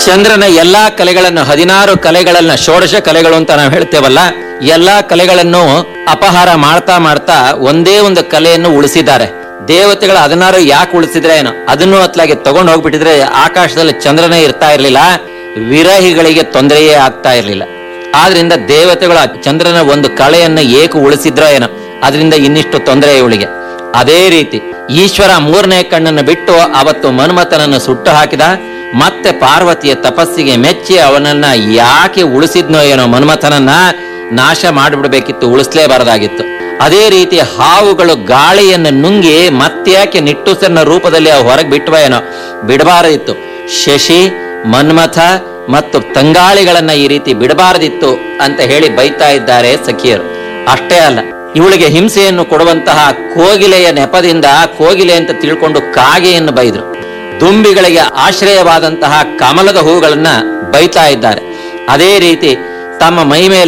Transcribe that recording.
ಚಂದ್ರನ ಎಲ್ಲಾ ಕಲೆಗಳನ್ನು ಹದಿನಾರು ಕಲೆಗಳನ್ನ ಷೋಡಶ ಕಲೆಗಳು ಅಂತ ನಾವು ಹೇಳ್ತೇವಲ್ಲ ಎಲ್ಲಾ ಕಲೆಗಳನ್ನು ಅಪಹಾರ ಮಾಡ್ತಾ ಮಾಡ್ತಾ ಒಂದೇ ಒಂದು ಕಲೆಯನ್ನು ಉಳಿಸಿದ್ದಾರೆ ದೇವತೆಗಳು ಹದಿನಾರು ಯಾಕೆ ಉಳಿಸಿದ್ರೆ ಏನೋ ಅದನ್ನು ಅತ್ಲಾಗೆ ತಗೊಂಡು ಹೋಗ್ಬಿಟ್ಟಿದ್ರೆ ಆಕಾಶದಲ್ಲಿ ಚಂದ್ರನೇ ಇರ್ತಾ ಇರ್ಲಿಲ್ಲ ವಿರಹಿಗಳಿಗೆ ತೊಂದರೆಯೇ ಆಗ್ತಾ ಇರ್ಲಿಲ್ಲ ಆದ್ರಿಂದ ದೇವತೆಗಳು ಆ ಚಂದ್ರನ ಒಂದು ಕಳೆಯನ್ನ ಏಕೆ ಉಳಿಸಿದ್ರೋ ಏನೋ ಅದರಿಂದ ಇನ್ನಿಷ್ಟು ತೊಂದರೆ ಇವಳಿಗೆ ಅದೇ ರೀತಿ ಈಶ್ವರ ಮೂರನೇ ಕಣ್ಣನ್ನು ಬಿಟ್ಟು ಅವತ್ತು ಮನ್ಮಥನನ್ನು ಸುಟ್ಟು ಹಾಕಿದ ಮತ್ತೆ ಪಾರ್ವತಿಯ ತಪಸ್ಸಿಗೆ ಮೆಚ್ಚಿ ಅವನನ್ನ ಯಾಕೆ ಉಳಿಸಿದ್ನೋ ಏನೋ ಮನ್ಮಥನನ್ನ ನಾಶ ಮಾಡಿಬಿಡ್ಬೇಕಿತ್ತು ಉಳಿಸ್ಲೇಬಾರದಾಗಿತ್ತು ಅದೇ ರೀತಿ ಹಾವುಗಳು ಗಾಳಿಯನ್ನು ನುಂಗಿ ಮತ್ತ್ಯಾಕೆ ನಿಟ್ಟುಸನ್ನ ರೂಪದಲ್ಲಿ ಅವು ಹೊರಗೆ ಬಿಟ್ಟವ ಏನೋ ಬಿಡಬಾರದಿತ್ತು ಶಶಿ ಮನ್ಮಥ ಮತ್ತು ತಂಗಾಳಿಗಳನ್ನ ಈ ರೀತಿ ಬಿಡಬಾರದಿತ್ತು ಅಂತ ಹೇಳಿ ಬೈತಾ ಇದ್ದಾರೆ ಸಖಿಯರು ಅಷ್ಟೇ ಅಲ್ಲ ಇವಳಿಗೆ ಹಿಂಸೆಯನ್ನು ಕೊಡುವಂತಹ ಕೋಗಿಲೆಯ ನೆಪದಿಂದ ಕೋಗಿಲೆ ಅಂತ ತಿಳ್ಕೊಂಡು ಕಾಗೆಯನ್ನು ಬೈದ್ರು ದುಂಬಿಗಳಿಗೆ ಆಶ್ರಯವಾದಂತಹ ಕಮಲದ ಹೂಗಳನ್ನ ಬೈತಾ ಇದ್ದಾರೆ ಅದೇ ರೀತಿ ತಮ್ಮ ಮೈ ಮೇಲೆ